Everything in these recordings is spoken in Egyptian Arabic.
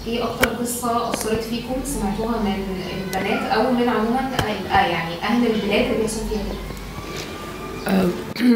ايه اكتر قصه اثرت فيكم سمعتوها من البنات او من عموما آه، يعني اهل البلاد اللي بيحصل فيها كده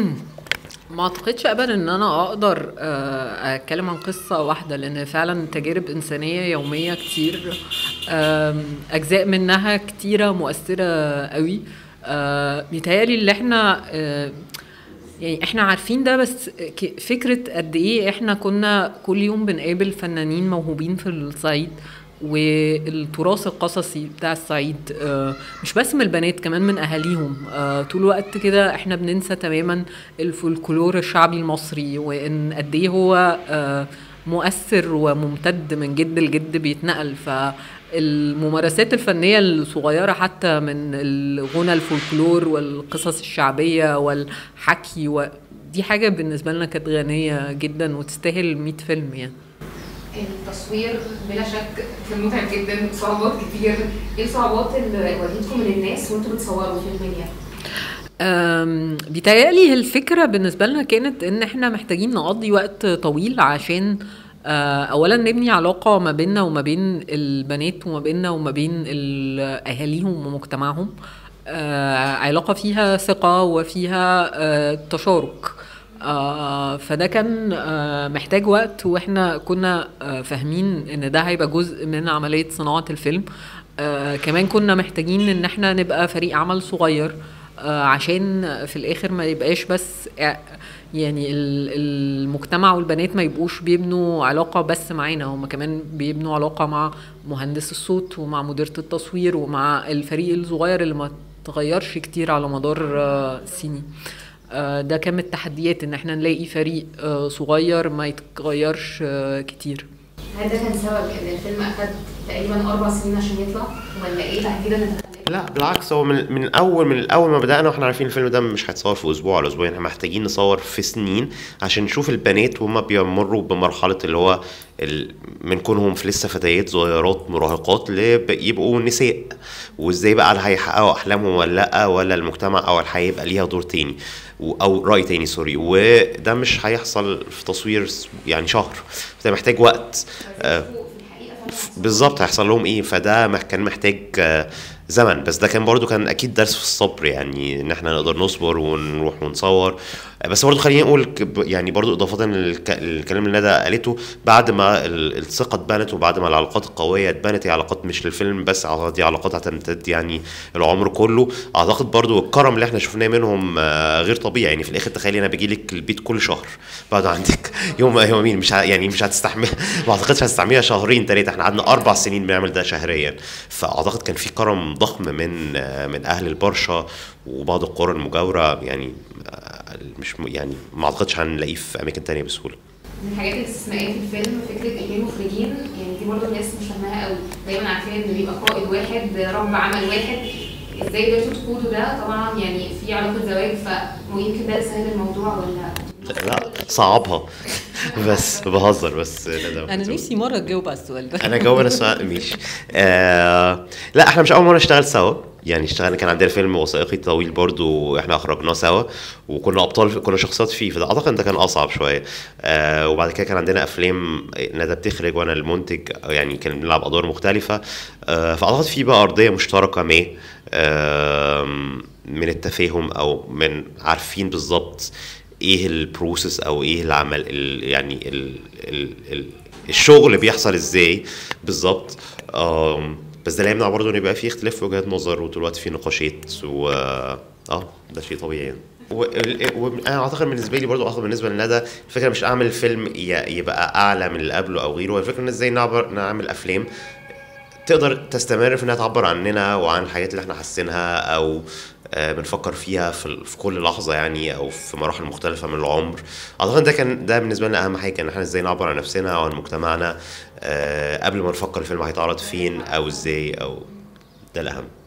ما اعتقدش ابدا ان انا اقدر آه، اتكلم عن قصه واحده لان فعلا تجارب انسانيه يوميه كتير آم، اجزاء منها كتيره مؤثره قوي آه، متهيألي اللي احنا آه، يعني احنا عارفين ده بس ك- فكرة قد ايه احنا كنا كل يوم بنقابل فنانين موهوبين في الصعيد والتراث القصصي بتاع الصعيد آه، مش بس من البنات كمان من اهاليهم آه، طول الوقت كده احنا بننسى تماما الفولكلور الشعبي المصري وان قد ايه هو آه، مؤثر وممتد من جد لجد بيتنقل فالممارسات الفنية الصغيرة حتى من الغنى الفولكلور والقصص الشعبية والحكي و... دي حاجة بالنسبة لنا كانت غنية جدا وتستاهل 100 فيلم يعني التصوير بلا شك كان متعب جدا صعوبات كتير ايه الصعوبات اللي واجهتكم من الناس وانتوا بتصوروا في المنيا أم، بيتهيألي الفكرة بالنسبة لنا كانت إن إحنا محتاجين نقضي وقت طويل عشان آه، أولا نبني علاقة ما بيننا وما بين البنات وما بيننا وما بين ال- أهاليهم ومجتمعهم آه، علاقة فيها ثقة وفيها آه، تشارك آه، فده كان آه، محتاج وقت واحنا كنا آه، فاهمين ان ده هيبقى جزء من عملية صناعة الفيلم آه، كمان كنا محتاجين ان احنا نبقى فريق عمل صغير آه، عشان في الاخر ما يبقاش بس آه، يعني ال- المجتمع والبنات ما يبقوش بيبنوا علاقة بس معانا هم كمان بيبنوا علاقة مع مهندس الصوت ومع مديرة التصوير ومع الفريق الصغير اللي ما تغيرش كتير على مدار آه، السنين آه، ده كان من التحديات ان احنا نلاقي فريق آه، صغير ما يتغيرش آه، كتير هل ده كان سبب ان الفيلم اخد تقريبا اربع سنين عشان يطلع ولا ايه تحديدا اللي خلاه لا بالعكس هو من من اول من الاول ما بدانا واحنا عارفين الفيلم ده مش هيتصور في اسبوع ولا اسبوعين احنا محتاجين نصور في سنين عشان نشوف البنات وهم بيمروا بمرحله اللي هو ال... من كونهم في لسه فتيات صغيرات مراهقات ليبقوا نساء وازاي بقى هل هيحققوا احلامهم ولا لا ولا المجتمع او الحياه يبقى ليها دور تاني و- او راي تاني سوري وده مش هيحصل في تصوير س- يعني شهر ده محتاج وقت آه، في الحقيقه فعلا بالظبط هيحصل لهم ايه فده مح- كان محتاج آه، زمن بس ده كان برضو كان اكيد درس في الصبر يعني ان احنا نقدر نصبر ونروح ونصور آه، بس برضو خليني اقول ك- ب- يعني برضو اضافه للكلام اللي ندى قالته بعد ما ال- الثقه اتبنت وبعد ما العلاقات القويه اتبنت هي علاقات مش للفيلم بس أعتقد دي علاقات هتمتد يعني العمر كله اعتقد برضو الكرم اللي احنا شفناه منهم آه، غير طبيعي يعني في الاخر تخيلي انا باجي لك البيت كل شهر بعد عندك يوم يومين مش ه- يعني مش هتستحمل ما اعتقدش هتستحملها شهرين ثلاثه احنا قعدنا اربع سنين بنعمل ده شهريا فاعتقد كان في كرم ضخم من آه، من اهل البرشا وبعض القرى المجاوره يعني آه، مش م- يعني ما اعتقدش هنلاقيه في اماكن تانية بسهوله من الحاجات الاستثنائيه في الفيلم فكره اتنين مخرجين يعني دي برضه الناس مش فاهماها قوي دايما عارفين ان بيبقى قائد واحد رب عمل واحد ازاي قدرتوا تقودوا ده طبعا يعني في علاقه زواج فيمكن ده اللي سهل الموضوع ولا لا صعبها بس بهزر بس لا ده انا نفسي مره تجاوب على السؤال ده انا جاوب انا السؤال ماشي آه لا احنا مش اول مره نشتغل سوا يعني اشتغلنا كان عندنا فيلم وثائقي طويل برضو احنا اخرجناه سوا وكنا ابطال كنا شخصيات فيه فده اعتقد ان ده كان اصعب شويه آه وبعد كده كان عندنا افلام ندى بتخرج وانا المنتج يعني كان بنلعب ادوار مختلفه آه فاعتقد في بقى ارضيه مشتركه ما آه من التفاهم او من عارفين بالظبط ايه البروسيس او ايه العمل ال يعني ال ال ال الشغل بيحصل ازاي بالظبط آم، بس ده لا يمنع برضه ان يبقى في اختلاف في وجهات نظر وطول الوقت في نقاشات و اه ده شيء طبيعي يعني وانا اعتقد بالنسبه لي برضه اعتقد بالنسبه لندى الفكره مش اعمل فيلم ي- يبقى اعلى من اللي قبله او غيره هو الفكره ان ازاي نعبر نعمل افلام تقدر تستمر في انها تعبر عننا وعن الحاجات اللي احنا حاسينها او آه، بنفكر فيها في ال- في كل لحظه يعني او في مراحل مختلفه من العمر اعتقد ده كان ده بالنسبه لنا اهم حاجه ان احنا ازاي نعبر عن نفسنا وعن مجتمعنا آه، قبل ما نفكر الفيلم هيتعرض فين او ازاي او ده الاهم